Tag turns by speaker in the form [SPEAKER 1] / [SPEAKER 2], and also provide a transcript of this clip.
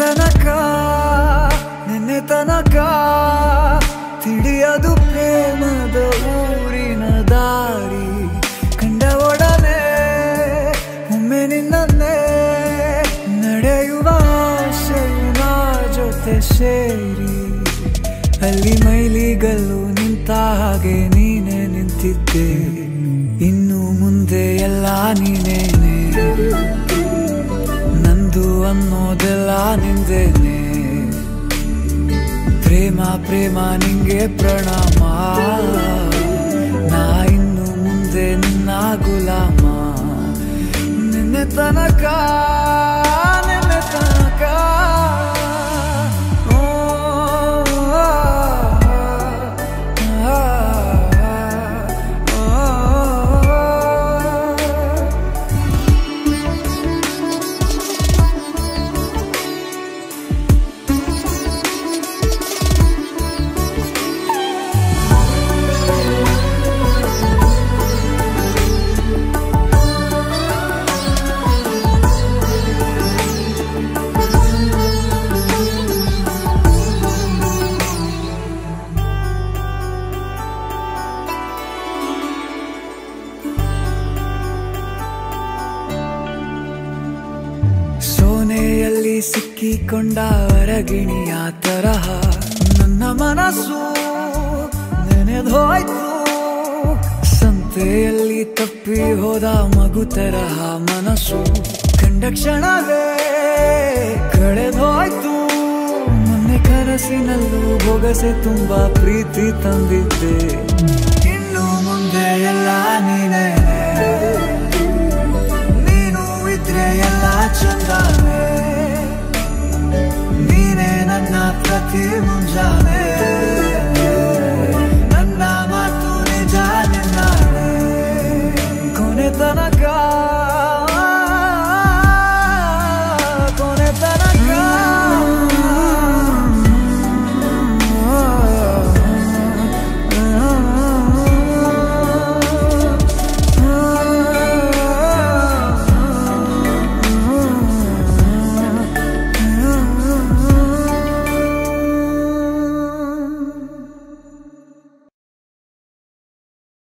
[SPEAKER 1] ತನಕ ನಿನ್ನೆ ತನಕ ತಿಳಿಯದು ಪ್ರೇಮದ ಊರಿನ ದಾರಿ ಕಂಡ ಒಡನೆ ಒಮ್ಮೆ ನಿನ್ನನ್ನೇ ನಡೆಯುವ ಆಸೆಯ ಜೊತೆ ಸೇರಿ ಅಲ್ಲಿ ಮೈಲಿಗಲ್ಲು ನಿಂತ ಹಾಗೆ ನೀನೆ ನಿಂತಿದ್ದೆ ಇನ್ನು ಮುಂದೆ ಎಲ್ಲ ನೀನೇನೆ ನಂದು ಅನ್ನೋದೆಲ್ಲ ನಿಂದೇನೆ ಪ್ರೇಮ ಪ್ರೇಮ ನಿಂಗೆ ಪ್ರಣಾಮ ನಾ ಇನ್ನು ಮುಂದೆ ನಿನ್ನ ಗುಲಾಮ ನಿನ್ನೆ ತನಕ ನಿನ್ನೆ ತನಕ ಓ, ಆ, ಆ, ಆ, ಆ. ಸೋನೆಯಲ್ಲಿ ಸಿಕ್ಕಿಕೊಂಡ ಹೊರಗಿಣಿಯ ತರಹ ನನ್ನ ಮನಸ್ಸು ನೆನೆದೋಯ್ತು ಸಂತೆಯಲ್ಲಿ ತಪ್ಪಿ ಹೋದ ಮಗು ತರಹ ಮನಸ್ಸು ಕಂಡ ಕ್ಷಣವೇ ಕಳೆದೋಯ್ತು ಮೊನ್ನೆ ಕನಸಿನಲ್ಲೂ ಬೊಗಸೆ ತುಂಬಾ ಪ್ರೀತಿ ತಂದಿದ್ದೆ ಇನ್ನು ಮುಂದೆ ಎಲ್ಲ ನೀನೇ ನೀನು ಇದ್ರೆ ಎಲ್ಲ ಚಂದಾನೆ ನೀನೇ ನನ್ನ ಪ್ರತಿ ಮುಂಜಾನೆ ನನ್ನ ಮಾತು ನಿಜ ನಿನ್ನಾನೆ ಕೊನೆ ತನಕ